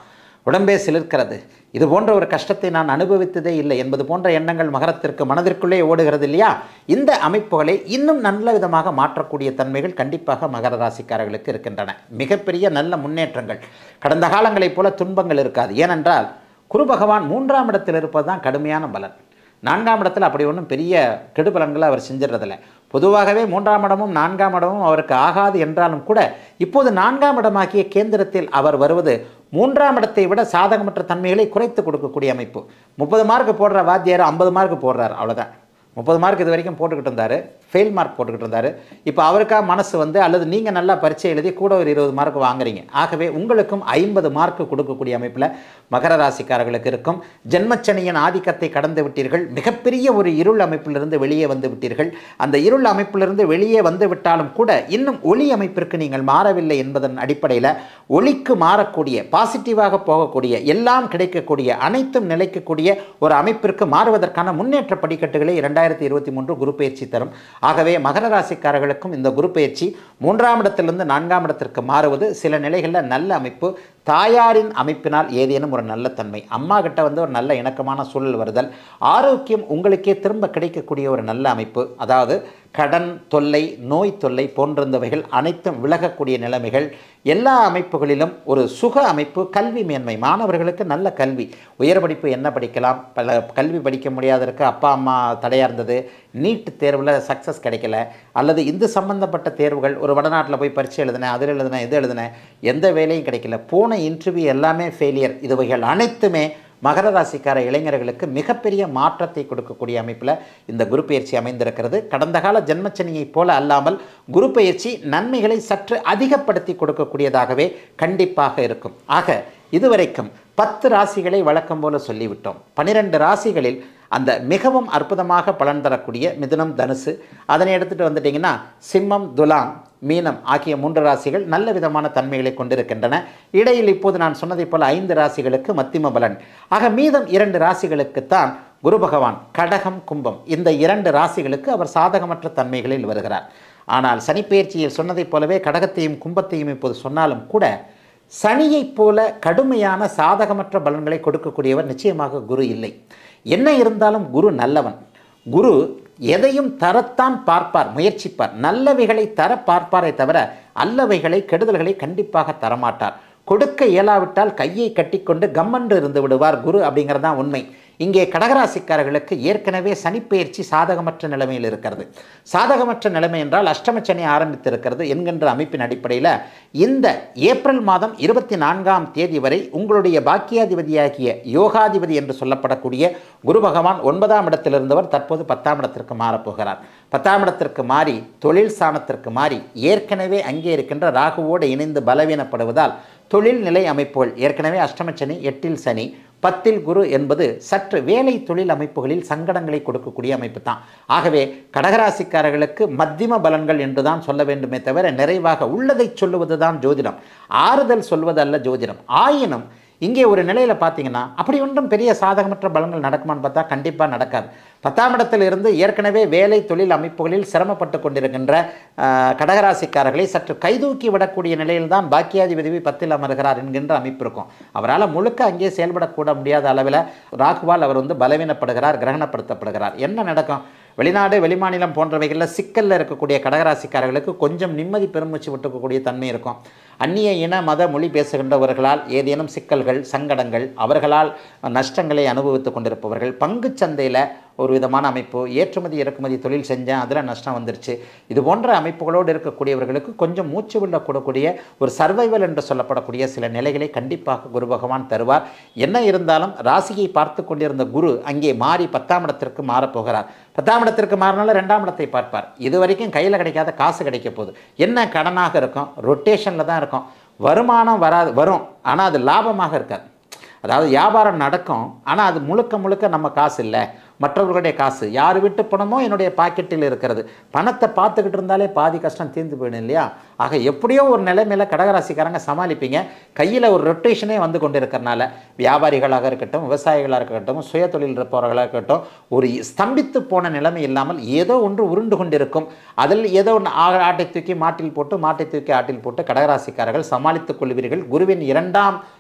Speaker 1: உடம்பே சிலிர்க்கிறது இது போன்ற ஒரு கஷ்டத்தை நான் அனுபவித்ததே இல்லை என்பது போன்ற எண்ணங்கள் மகரத்திற்கு மனதிற்குள்ளே ஓடுகிறது இல்லையா இந்த அமைப்புகளை இன்னும் நல்ல விதமாக மாற்றக்கூடிய தன்மைகள் கண்டிப்பாக மகர ராசிக்காரர்களுக்கு இருக்கின்றன மிகப்பெரிய நல்ல முன்னேற்றங்கள் கடந்த காலங்களைப் போல துன்பங்கள் இருக்காது ஏனென்றால் குரு பகவான் மூன்றாம் இடத்தில் இருப்பது தான் கடுமையான பலன் நான்காம் இடத்துல அப்படி ஒன்றும் பெரிய கெடுபலன்களை அவர் செஞ்சிடறதில்ல பொதுவாகவே மூன்றாம் இடமும் நான்காம் இடமும் அவருக்கு ஆகாது என்றாலும் கூட இப்போது நான்காம் இடமாகிய கேந்திரத்தில் அவர் வருவது மூன்றாம் இடத்தை விட சாதகமற்ற தன்மைகளை குறைத்து கொடுக்கக்கூடிய அமைப்பு முப்பது மார்க் போடுற வாத்தியார் ஐம்பது மார்க் போடுறார் அவ்வளோதான் முப்பது மார்க் இது வரைக்கும் போட்டுக்கிட்டு இருந்தார் ஃபெயில் மார்க் போட்டுக்கிட்டு இருந்தார் இப்போ அவருக்காக மனசு வந்து அல்லது நீங்கள் நல்லா பரீட்சை எழுதி கூட ஒரு இருபது மார்க் வாங்குறீங்க ஆகவே உங்களுக்கும் ஐம்பது மார்க் கொடுக்கக்கூடிய அமைப்பில் மகர ராசிக்காரர்களுக்கு இருக்கும் ஜென்மச்சனியின் ஆதிக்கத்தை கடந்து விட்டீர்கள் மிகப்பெரிய ஒரு இருள் அமைப்பிலிருந்து வெளியே வந்து விட்டீர்கள் அந்த இருள் அமைப்பிலிருந்து வெளியே வந்து விட்டாலும் கூட இன்னும் ஒளி அமைப்பிற்கு நீங்கள் மாறவில்லை என்பதன் அடிப்படையில் ஒளிக்கு மாறக்கூடிய பாசிட்டிவாக போகக்கூடிய எல்லாம் கிடைக்கக்கூடிய அனைத்தும் நிலைக்கக்கூடிய ஒரு அமைப்பிற்கு மாறுவதற்கான முன்னேற்ற படிக்கட்டுகளை இரண்டாயிரத்தி இருபத்தி மூன்று குரு பயிற்சி தரும் ஆகவே மகர ராசிக்காரர்களுக்கும் இந்த குரு பயிற்சி மூன்றாம் இடத்திலிருந்து நான்காம் இடத்திற்கு மாறுவது சில நிலைகளில் நல்ல அமைப்பு தாயாரின் அமைப்பினால் ஏதேனும் ஒரு நல்ல தன்மை அம்மா கிட்ட வந்து ஒரு நல்ல இணக்கமான சூழல் வருதல் ஆரோக்கியம் உங்களுக்கே திரும்ப கிடைக்கக்கூடிய ஒரு நல்ல அமைப்பு அதாவது கடன் தொல்லை நோய் தொல்லை போன்றிருந்தவைகள் அனைத்தும் விலகக்கூடிய நிலைமைகள் எல்லா அமைப்புகளிலும் ஒரு சுக அமைப்பு கல்வி மேன்மை மாணவர்களுக்கு நல்ல கல்வி உயர் படிப்பு என்ன படிக்கலாம் பல கல்வி படிக்க முடியாததற்கு அப்பா அம்மா தடையாக இருந்தது நீட் தேர்வில் சக்ஸஸ் கிடைக்கல அல்லது இது சம்பந்தப்பட்ட தேர்வுகள் ஒரு வடநாட்டில் போய் பரீட்சை எழுதினேன் அதில் எழுதினேன் இது எழுதினேன் எந்த வேலையும் கிடைக்கல போன இன்டர்வியூ எல்லாமே ஃபெயிலியர் இதுவைகள் அனைத்துமே மகர ராசிக்கார இளைஞர்களுக்கு மிகப்பெரிய மாற்றத்தை கொடுக்கக்கூடிய அமைப்பில் இந்த குரு பயிற்சி அமைந்திருக்கிறது கடந்த கால ஜென்மச்சனியைப் போல அல்லாமல் குரு பயிற்சி நன்மைகளை சற்று அதிகப்படுத்தி கொடுக்கக்கூடியதாகவே கண்டிப்பாக இருக்கும் ஆக இதுவரைக்கும் பத்து ராசிகளை வழக்கம் போல சொல்லிவிட்டோம் பனிரெண்டு ராசிகளில் அந்த மிகவும் அற்புதமாக பலன் தரக்கூடிய மிதுனம் தனுசு அதனை எடுத்துகிட்டு வந்துட்டிங்கன்னா சிம்மம் துலாம் மீனம் ஆகிய மூன்று ராசிகள் நல்ல விதமான தன்மைகளை கொண்டிருக்கின்றன இடையில் இப்போது நான் சொன்னதைப் போல ஐந்து ராசிகளுக்கு மத்திம பலன் ஆக மீதம் இரண்டு ராசிகளுக்குத்தான் குரு பகவான் கடகம் கும்பம் இந்த இரண்டு ராசிகளுக்கு அவர் சாதகமற்ற தன்மைகளில் வருகிறார் ஆனால் சனிப்பெயர்ச்சியில் சொன்னதைப் போலவே கடகத்தையும் கும்பத்தையும் இப்போது சொன்னாலும் கூட சனியைப் போல கடுமையான சாதகமற்ற பலன்களை கொடுக்கக்கூடியவர் நிச்சயமாக குரு இல்லை என்ன இருந்தாலும் குரு நல்லவன் குரு எதையும் தரத்தான் பார்ப்பார் முயற்சிப்பார் நல்லவைகளை தர பார்ப்பாரே தவிர அல்லவைகளை கெடுதல்களை கண்டிப்பாக தரமாட்டார் கொடுக்க இயலாவிட்டால் கையை கட்டிக்கொண்டு கம்மன்று இருந்து விடுவார் குரு அப்படிங்கிறது தான் உண்மை இங்கே கடகராசிக்காரர்களுக்கு ஏற்கனவே சனிப்பெயர்ச்சி சாதகமற்ற நிலைமையில் இருக்கிறது சாதகமற்ற நிலைமை என்றால் அஷ்டமச்சனி ஆரம்பித்திருக்கிறது என்கின்ற அமைப்பின் அடிப்படையில் இந்த ஏப்ரல் மாதம் இருபத்தி நான்காம் தேதி வரை உங்களுடைய பாக்கியாதிபதியாகிய யோகாதிபதி என்று சொல்லப்படக்கூடிய குரு பகவான் ஒன்பதாம் இடத்தில் இருந்தவர் தற்போது பத்தாம் இடத்திற்கு மாறப்போகிறார் பத்தாம் இடத்திற்கு மாறி தொழில் ஸ்தானத்திற்கு மாறி ஏற்கனவே அங்கே இருக்கின்ற ராகுவோடு இணைந்து பலவீனப்படுவதால் தொழில் நிலை அமைப்புகள் ஏற்கனவே அஷ்டமச்சனி எட்டில் சனி பத்தில் குரு என்பது சற்று வேலை தொழில் அமைப்புகளில் சங்கடங்களை கொடுக்கக்கூடிய அமைப்பு தான் ஆகவே கடகராசிக்காரர்களுக்கு மத்தியம பலன்கள் என்று தான் சொல்ல வேண்டுமே தவிர நிறைவாக உள்ளதை சொல்லுவது தான் ஜோதிடம் ஆறுதல் சொல்வது அல்ல ஜோதிடம் ஆயினும் இங்கே ஒரு நிலையில் பார்த்தீங்கன்னா அப்படி ஒன்றும் பெரிய சாதகமற்ற பலன்கள் நடக்குமான்னு பார்த்தா கண்டிப்பாக நடக்காது பத்தாம் இடத்தில் இருந்து ஏற்கனவே வேலை தொழில் அமைப்புகளில் சிரமப்பட்டு கொண்டிருக்கின்ற ஆஹ், கடகராசிக்காரர்களை சற்று கைதூக்கி விடக்கூடிய நிலையில் தான் பாக்கியாதிபதி பத்தில் அமர்கிறார் என்கின்ற அமைப்பு இருக்கும் அவரால் முழுக்க அங்கே செயல்படக்கூட முடியாத அளவில் ராகுவால் அவர் வந்து பலவீனப்படுகிறார் கிரகணப்படுத்தப்படுகிறார் என்ன நடக்கும் வெளிநாடு வெளிமாநிலம் போன்றவைகளில் சிக்கலில் இருக்கக்கூடிய கடகராசிக்காரர்களுக்கு கொஞ்சம் நிம்மதி பெருமூச்சு விட்டுக்கக்கூடிய தன்மை இருக்கும் அந்நிய இன மத மொழி பேசுகின்றவர்களால் ஏதேனும் சிக்கல்கள் சங்கடங்கள் அவர்களால் நஷ்டங்களை அனுபவித்துக் கொண்டிருப்பவர்கள் பங்குச் சந்தையில் ஒரு விதமான அமைப்பு ஏற்றுமதி இறக்குமதி தொழில் செஞ்சேன் அதில் நஷ்டம் வந்துருச்சு இது போன்ற அமைப்புகளோடு இருக்கக்கூடியவர்களுக்கு கொஞ்சம் மூச்சு விட கூடக்கூடிய ஒரு சர்வைவல் என்று சொல்லப்படக்கூடிய சில நிலைகளை கண்டிப்பாக குரு பகவான் தருவார் என்ன இருந்தாலும் ராசியை பார்த்து கொண்டிருந்த குரு அங்கே மாறி பத்தாம் இடத்திற்கு மாறப்போகிறார் பத்தாம் இடத்திற்கு மாறினாலும் ரெண்டாம் இடத்தை பார்ப்பார் இது வரைக்கும் கையில் கிடைக்காத காசு கிடைக்க போகுது என்ன கடனாக இருக்கும் ரொட்டேஷனில் தான் இருக்கும் வருமானம் வராது வரும் ஆனால் அது லாபமாக இருக்காது அதாவது வியாபாரம் நடக்கும் ஆனால் அது முழுக்க முழுக்க நம்ம காசு இல்லை மற்றவர்களுடைய காசு யார் வீட்டு பணமோ என்னுடைய பாக்கெட்டில் இருக்கிறது பணத்தை பார்த்துக்கிட்டு இருந்தாலே பாதி கஷ்டம் தீர்ந்து போயிடும் இல்லையா ஆக எப்படியோ ஒரு நிலைமையில கடகராசிக்காரங்க சமாளிப்பீங்க கையில் ஒரு ரொட்டேஷனே வந்து கொண்டு இருக்கிறனால வியாபாரிகளாக இருக்கட்டும் விவசாயிகளாக இருக்கட்டும் சுய தொழில் இருப்பவர்களாக இருக்கட்டும் ஒரு ஸ்தம்பித்து போன நிலைமை இல்லாமல் ஏதோ ஒன்று உருண்டு கொண்டிருக்கும் அதில் ஏதோ ஒன்று ஆ- ஆட்டை தூக்கி மாட்டில் போட்டு மாட்டை தூக்கி ஆட்டில் போட்டு கடகராசிக்காரர்கள் சமாளித்துக் கொள்வீர்கள் குருவின் இரண்டாம்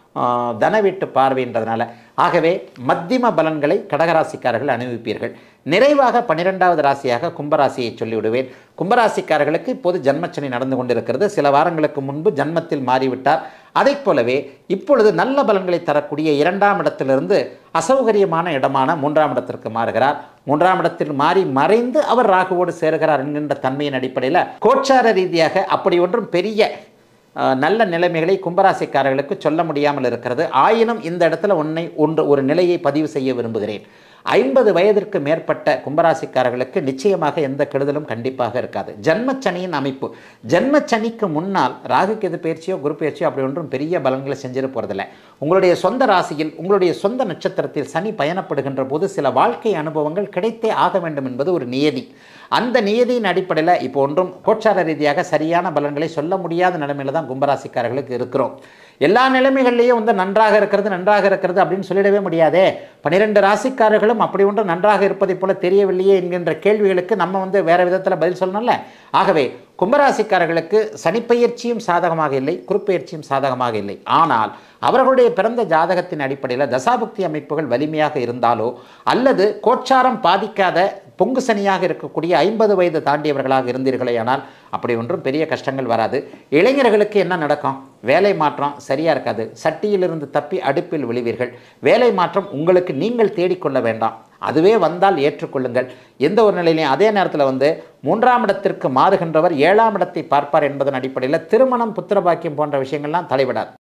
Speaker 1: ஆஹ், தன வீட்டு பார்வைன்றதுனால ஆகவே மத்தியம பலன்களை கடகராசிக்காரர்கள் அனுபவிப்பீர்கள் நிறைவாக பன்னிரெண்டாவது ராசியாக கும்பராசியை சொல்லிவிடுவேன் கும்பராசிக்காரர்களுக்கு இப்போது ஜன்மச்சனி நடந்து கொண்டிருக்கிறது சில வாரங்களுக்கு முன்பு ஜன்மத்தில் மாறிவிட்டார் அதைப் போலவே இப்பொழுது நல்ல பலன்களை தரக்கூடிய இரண்டாம் இடத்திலிருந்து அசௌகரியமான இடமான மூன்றாம் இடத்திற்கு மாறுகிறார் மூன்றாம் இடத்தில் மாறி மறைந்து அவர் ராகுவோடு சேருகிறார் என்கின்ற தன்மையின் அடிப்படையில் கோச்சார ரீதியாக அப்படி ஒன்றும் பெரிய அஹ், நல்ல நிலைமைகளை கும்பராசிக்காரர்களுக்கு சொல்ல முடியாமல் இருக்கிறது ஆயினும் இந்த இடத்துல உன்னை ஒன்று ஒரு நிலையை பதிவு செய்ய விரும்புகிறேன் ஐம்பது வயதிற்கு மேற்பட்ட கும்பராசிக்காரர்களுக்கு நிச்சயமாக எந்த கெடுதலும் கண்டிப்பாக இருக்காது ஜன்மச்சனியின் அமைப்பு ஜன்மச்சனிக்கு முன்னால் ராகு கேது பயிற்சியோ குரு பயிற்சியோ அப்படி ஒன்றும் பெரிய பலன்களை செஞ்சிட போகிறதில்ல உங்களுடைய சொந்த ராசியில் உங்களுடைய சொந்த நட்சத்திரத்தில் சனி பயணப்படுகின்ற போது சில வாழ்க்கை அனுபவங்கள் கிடைத்தே ஆக வேண்டும் என்பது ஒரு நியதி அந்த நியதியின் அடிப்படையில் இப்போ ஒன்றும் கோச்சார ரீதியாக சரியான பலன்களை சொல்ல முடியாத நிலைமையில தான் கும்பராசிக்காரர்களுக்கு இருக்கிறோம் எல்லா நிலைமைகள்லையும் வந்து நன்றாக இருக்கிறது நன்றாக இருக்கிறது அப்படின்னு சொல்லிடவே முடியாதே பன்னிரெண்டு ராசிக்காரர்களும் அப்படி ஒன்று நன்றாக இருப்பதைப் போல தெரியவில்லையே என்கின்ற கேள்விகளுக்கு நம்ம வந்து வேற விதத்தில் பதில் சொல்லணும்ல ஆகவே கும்பராசிக்காரர்களுக்கு சனிப்பெயர்ச்சியும் சாதகமாக இல்லை குறுப்பெயர்ச்சியும் சாதகமாக இல்லை ஆனால் அவர்களுடைய பிறந்த ஜாதகத்தின் அடிப்படையில் தசாபுக்தி அமைப்புகள் வலிமையாக இருந்தாலோ அல்லது கோச்சாரம் பாதிக்காத பொங்கு சனியாக இருக்கக்கூடிய ஐம்பது வயது தாண்டியவர்களாக இருந்தீர்களேயானால் அப்படி ஒன்றும் பெரிய கஷ்டங்கள் வராது இளைஞர்களுக்கு என்ன நடக்கும் வேலை மாற்றம் சரியாக இருக்காது சட்டியிலிருந்து தப்பி அடுப்பில் விழுவீர்கள் வேலை மாற்றம் உங்களுக்கு நீங்கள் தேடிக்கொள்ள வேண்டாம் அதுவே வந்தால் ஏற்றுக்கொள்ளுங்கள் எந்த ஒரு நிலையிலையும் அதே நேரத்தில் வந்து மூன்றாம் இடத்திற்கு மாறுகின்றவர் ஏழாம் இடத்தை பார்ப்பார் என்பதன் அடிப்படையில் திருமணம் புத்திரபாக்கியம் போன்ற விஷயங்கள்லாம் தலைவிடாது